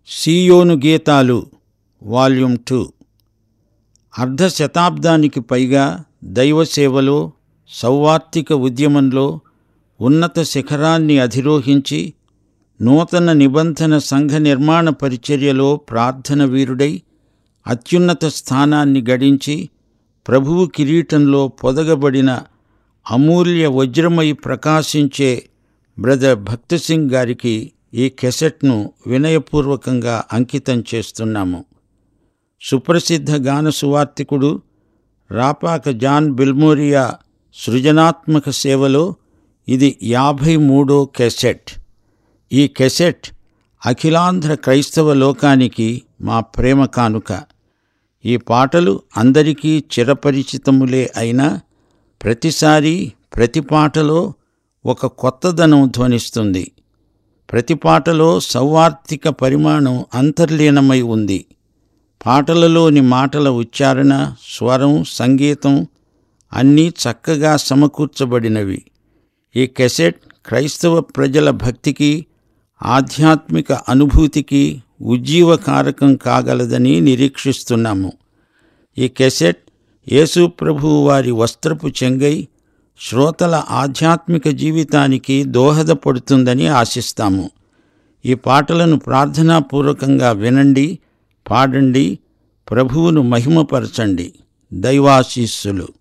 సీయోను గీతాలు volume two అర్ధ శతాబ్దానికి పైగా దైవ సేవలో సౌవార్తిక ఉద్యమంలో ఉన్నత శిఖరాన్ని అధిరోహించి నూతన నిబంధన సంఘ నిర్మాణ పరిచర్యలో ప్రార్థన వీరుడై అత్యున్నత స్థానాన్ని గడించి ప్రభువు కిరీటంలో పొదగబడిన అమూల్య వజ్రమై ప్రకాశించే బ్రదర్ భక్తసింగ్ గారికి ఈ కెసెట్ను వినయపూర్వకంగా అంకితం చేస్తున్నాము సుప్రసిద్ధ గాన సువార్తికుడు రాపాక జాన్ బిల్మోరియా సృజనాత్మక సేవలో ఇది యాభై మూడో కెసెట్ ఈ కెసెట్ అఖిలాంధ్ర క్రైస్తవ లోకానికి మా ప్రేమ కానుక ఈ పాటలు అందరికీ చిరపరిచితములే అయినా ప్రతిసారి ప్రతి పాటలో ఒక కొత్తదనం ధ్వనిస్తుంది ప్రతి పాటలో సౌవార్తిక పరిమాణం అంతర్లీనమై ఉంది పాటలలోని మాటల ఉచ్చారణ స్వరం సంగీతం అన్నీ చక్కగా సమకూర్చబడినవి ఈ కెసెట్ క్రైస్తవ ప్రజల భక్తికి ఆధ్యాత్మిక అనుభూతికి ఉజ్జీవకారకం కాగలదని నిరీక్షిస్తున్నాము ఈ కెసెట్ యేసు ప్రభువు వారి వస్త్రపు చెంగై శ్రోతల ఆధ్యాత్మిక జీవితానికి దోహదపడుతుందని ఆశిస్తాము ఈ పాటలను ప్రార్థనాపూర్వకంగా వినండి పాడండి ప్రభువును మహిమపరచండి దైవాశీస్సులు